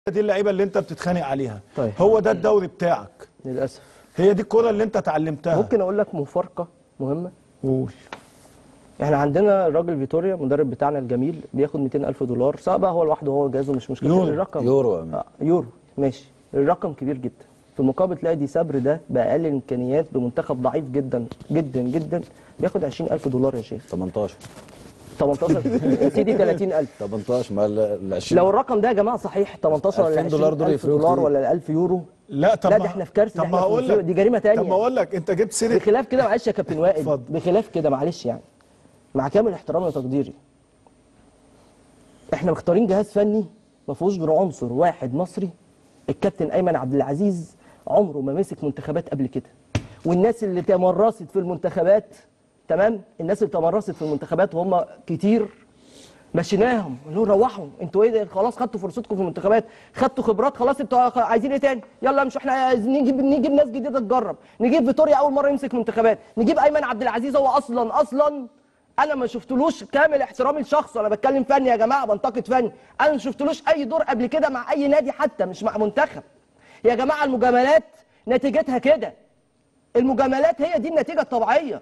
دي اللعيبه اللي انت بتتخانق عليها طيب. هو ده الدوري بتاعك للاسف هي دي الكره اللي انت اتعلمتها ممكن اقول لك مفارقه مهمه قول احنا عندنا الراجل فيتوريا المدرب بتاعنا الجميل بياخد 200 الف دولار سواء بقى هو لوحده هو جهازه مش مشكله يورو. الرقم يورو يا أمين. آه، يورو ماشي الرقم كبير جدا في المقابل تلاقي دي صبر ده باقل الامكانيات بمنتخب ضعيف جدا جدا جدا بياخد 20000 دولار يا شيخ 18 18 يا سيدي 30000 18 ما ال- ال 20 لو الرقم ده يا جماعه صحيح 18 ولا 2000 دولار دول 20000 يفرقوا دولار كتير. ولا 1000 يورو لا طب لا ما- ده احنا في كارثه طب ده ما احنا في هقول مصيبة. لك دي جريمه تانية طب ما اقول لك انت جبت سيره بخلاف كده معلش يا كابتن وائل اتفضل. بخلاف كده معلش يعني مع كامل احترامي وتقديري احنا مختارين جهاز فني ما فيهوش غير عنصر واحد مصري الكابتن ايمن عبد العزيز عمره ما مسك منتخبات قبل كده والناس اللي تمرست في المنتخبات تمام الناس اللي تمرست في المنتخبات وهم كتير مشيناهم قالوا روحوا انتوا ايه ده خلاص خدتوا فرصتكم في المنتخبات خدتوا خبرات خلاص انتوا خ- عايزين ايه تاني يلا امشوا احنا عايزين نجيب نجيب ناس جديده تجرب نجيب فيتوريا اول مره يمسك منتخبات نجيب ايمن عبد العزيز هو اصلا اصلا انا ما شفتلوش كامل احترامي لشخصه انا بتكلم فني يا جماعه بنتقد فني انا ما شفتلوش اي دور قبل كده مع اي نادي حتى مش مع منتخب يا جماعه المجاملات نتيجتها كده المجاملات هي دي النتيجه الطبيعيه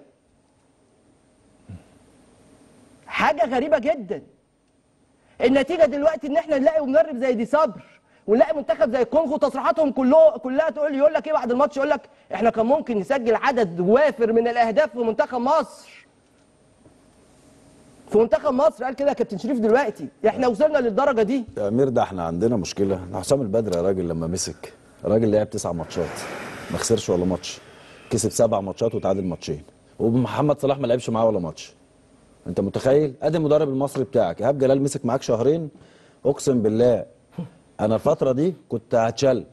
حاجه غريبه جدا النتيجه دلوقتي ان احنا نلاقي مدرب زي دي صبر ونلاقي منتخب زي الكونغو تصريحاتهم كله كلها تقول يقول لك ايه بعد الماتش يقول لك احنا كان ممكن نسجل عدد وافر من الاهداف في منتخب مصر في منتخب مصر قال كده يا كابتن شريف دلوقتي احنا وصلنا للدرجه دي يا امير ده احنا عندنا مشكله إن حسام البدر يا راجل لما مسك راجل لعب تسع ماتشات ما خسرش ولا ماتش كسب سبع ماتشات وتعادل ماتشين ومحمد صلاح ما لعبش معاه ولا ماتش انت متخيل ادي المدرب المصري بتاعك ايهاب جلال مسك معاك شهرين اقسم بالله انا الفتره دي كنت هتشل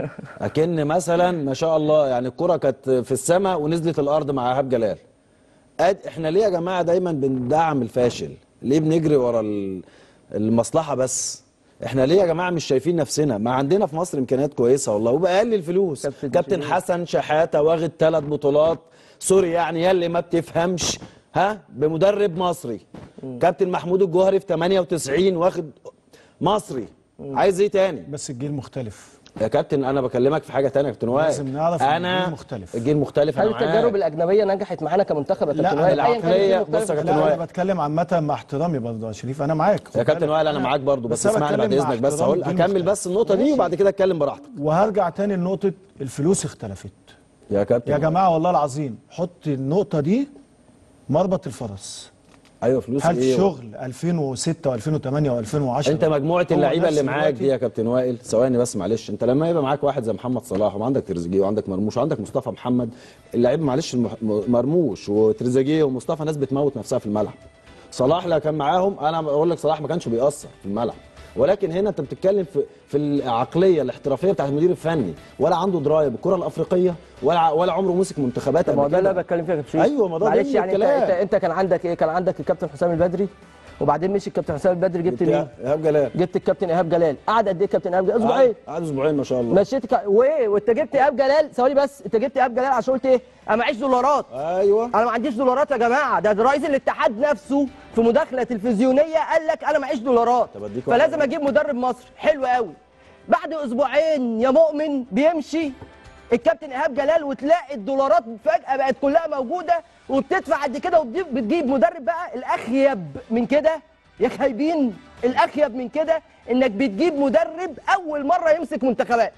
اكن مثلا ما شاء الله يعني الكره كانت في السماء ونزلت الارض مع ايهاب جلال أد... احنا ليه يا جماعه دايما بندعم الفاشل ليه بنجري ورا ال- المصلحه بس احنا ليه يا جماعه مش شايفين نفسنا ما عندنا في مصر امكانيات كويسه والله وباقل الفلوس كابتن كابتن شريف. حسن شحاته واخد ثلاث بطولات سوري يعني يا اللي ما بتفهمش ها بمدرب مصري كابتن محمود الجوهري في 98 واخد مصري عايز ايه تاني بس الجيل مختلف يا كابتن انا بكلمك في حاجه تانية يا كابتن وائل لازم نعرف إن انا الجيل مختلف. الجيل مختلف هل أنا معاك. التجارب الاجنبيه نجحت معانا كمنتخب يا لا، كابتن وائل أياً كان العقلية- الجيل بص يا مختلف كابتن لا وائل. انا بتكلم عامه مع احترامي برضه يا شريف انا معاك خد يا كابتن بالك. وائل انا معاك برضو بس, أنا اسمعني بعد بتكلم مع اذنك بس احترامي هقول الجيل اكمل مختلف. بس النقطه دي وبعد كده اتكلم براحتك وهرجع تاني لنقطه الفلوس اختلفت يا كابتن يا جماعه والله العظيم حط النقطه دي مربط الفرس ايوه فلوس هل ايه شغل 2006 و2008 و2010 انت مجموعه اللعيبه اللي معاك دي يا دي كابتن وائل ثواني بس معلش انت لما يبقى معاك واحد زي محمد صلاح وعندك تريزيجيه وعندك مرموش وعندك مصطفى محمد اللعيبه معلش المح... مرموش وتريزيجيه ومصطفى ناس بتموت نفسها في الملعب صلاح لو كان معاهم انا بقول لك صلاح ما كانش بيأثر في الملعب ولكن هنا انت بتتكلم في في العقليه الاحترافيه بتاعت المدير الفني ولا عنده درايه بالكره الافريقيه ولا ولا عمره مسك منتخبات طب ما هو قبل ده اللي كده انا بتكلم فيه يا كابتن شريف. أيوة، ما ده معلش ضمن يعني انت, الكلام. انت انت كان عندك ايه كان عندك الكابتن حسام البدري وبعدين مشي الكابتن حسام البدري جبت مين ايهاب جلال جبت الكابتن ايهاب جلال قعد قد ايه الكابتن ايهاب جلال اسبوعين قعد- قعد اسبوعين ما شاء الله مشيت ك... وايه وانت جبت ايهاب جلال ثواني بس انت جبت ايهاب جلال عشان قلت ايه انا معيش دولارات ايوه انا ما عنديش دولارات يا جماعه ده رئيس الاتحاد نفسه في مداخله تلفزيونيه قال لك انا معيش دولارات طب أديك واحدة. فلازم اجيب مدرب مصري حلو قوي بعد اسبوعين يا مؤمن بيمشي الكابتن ايهاب جلال وتلاقي الدولارات فجاه بقت كلها موجوده وبتدفع قد كده وبتجيب مدرب بقى الاخيب من كده يا خايبين الاخيب من كده انك بتجيب مدرب اول مره يمسك منتخبات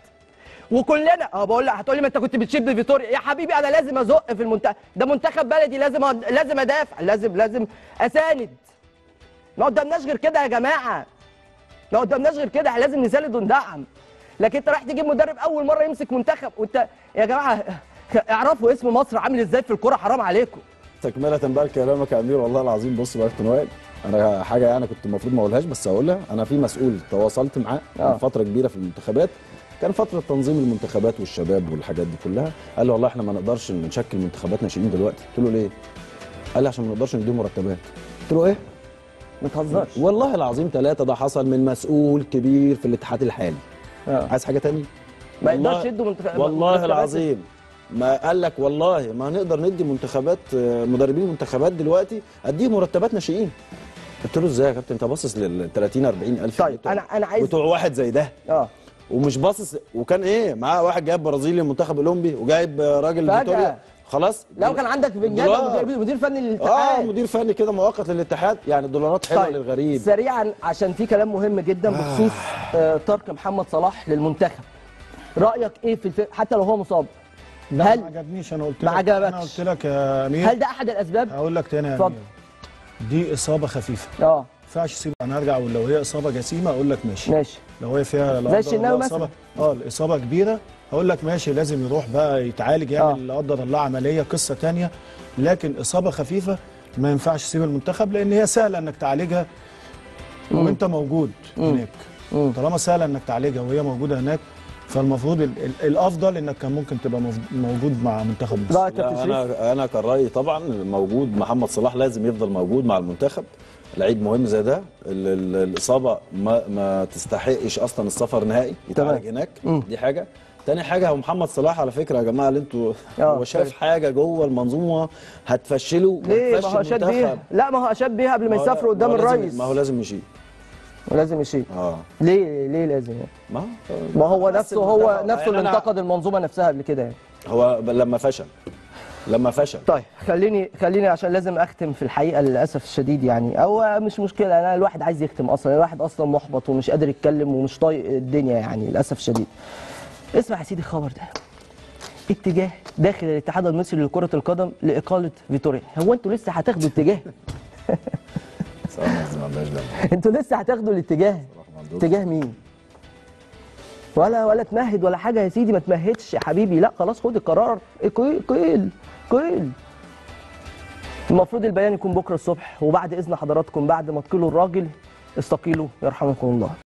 وكلنا اه بقول لك هتقول لي ما انت كنت بتشيب فيتوريا يا حبيبي انا لازم ازق في المنتخب ده منتخب بلدي لازم أ... لازم ادافع لازم لازم اساند ما قدامناش غير كده يا جماعه ما قدامناش غير كده لازم نساند وندعم لكن انت رايح تجيب مدرب اول مره يمسك منتخب وانت يا جماعه اعرفوا اسم مصر عامل ازاي في الكوره حرام عليكم تكملة بقى لكلامك يا امير والله العظيم بص بقى يا كابتن وائل انا حاجه يعني كنت المفروض ما اقولهاش بس هقولها انا في مسؤول تواصلت معاه آه. من فتره كبيره في المنتخبات كان فتره تنظيم المنتخبات والشباب والحاجات دي كلها قال لي والله احنا ما نقدرش نشكل منتخبات ناشئين دلوقتي قلت له ليه؟ قال لي عشان ما نقدرش نديهم مرتبات قلت له ايه؟ ما تهزرش والله العظيم ثلاثه ده حصل من مسؤول كبير في الاتحاد الحالي آه. عايز حاجه تاني؟ ما والله- يقدرش يدوا منتخب والله مرتبات. العظيم ما قال لك والله ما نقدر ندي منتخبات آه، مدربين منتخبات دلوقتي اديهم مرتبات ناشئين قلت له ازاي يا كابتن انت باصص لل 30 40 الف طيب، أنا- أنا عايز- بتوع واحد زي ده اه ومش باصص وكان ايه معاه واحد جايب برازيلي المنتخب الاولمبي وجايب راجل فجأة. فيتوريا خلاص لو كان عندك بن دولار. جابر مدير- مدير فني اه للاتحاد مدير فني كده مؤقت للاتحاد يعني دولارات حلوه للغريب سريعا عشان في كلام مهم جدا بخصوص آه ترك محمد صلاح للمنتخب رايك ايه في الف... حتى لو هو مصاب لا هل ما عجبنيش انا قلت ما لك انا عجبكش. قلت لك يا امير هل ده احد الاسباب هقول لك تاني يا اتفضل. امير دي اصابه خفيفه اه ما ينفعش تسيب انا ارجع اقول لو هي اصابه جسيمه اقول لك ماشي ماشي لو هي فيها لا زي قدر الشناوي الله مثلا. إصابة- اه الاصابه كبيره هقول لك ماشي لازم يروح بقى يتعالج آه. يعمل لا قدر الله عمليه قصه تانية لكن اصابه خفيفه ما ينفعش تسيب المنتخب لان هي سهله انك تعالجها وانت موجود هناك طالما سهله انك تعالجها وهي موجوده هناك فالمفروض ال- ال- الافضل انك كان ممكن تبقى مف- موجود مع منتخب مصر رايك يا لا كابتن شريف انا انا كان رايي طبعا موجود محمد صلاح لازم يفضل موجود مع المنتخب لعيب مهم زي ده ال- ال- الاصابه ما ما تستحقش اصلا السفر نهائي يتعالج تمام. هناك دي حاجه تاني حاجه هو محمد صلاح على فكره يا جماعه اللي انتوا آه، هو شاف طيب. حاجه جوه المنظومه هتفشله ليه ما وهتفشل هو اشاد المنتخب. بيها لا ما هو اشاد بيها قبل ما ما هو- يسافروا قدام ما هو لازم- الريس ما هو لازم يشيل ولازم يشيل اه ليه ليه لازم يعني؟ ما هو ما هو بس نفسه هو المنتخب- نفسه اللي يعني أنا- انتقد المنظومه نفسها قبل كده يعني هو ب- لما فشل لما فشل طيب خليني خليني عشان لازم اختم في الحقيقه للاسف الشديد يعني او مش مشكله انا الواحد عايز يختم اصلا الواحد اصلا محبط ومش قادر يتكلم ومش طايق الدنيا يعني للاسف الشديد اسمع يا سيدي الخبر ده اتجاه داخل الاتحاد المصري لكره القدم لاقاله فيتوريا هو انتوا لسه هتاخدوا اتجاه صراحه ما عندهاش دم انتوا لسه هتاخدوا الاتجاه اتجاه مين ولا ولا تمهد ولا حاجه يا سيدي ما تمهدش يا حبيبي لا خلاص خد القرار قيل قيل قيل المفروض البيان يكون بكره الصبح وبعد اذن حضراتكم بعد ما تقيلوا الراجل استقيلوا يرحمكم الله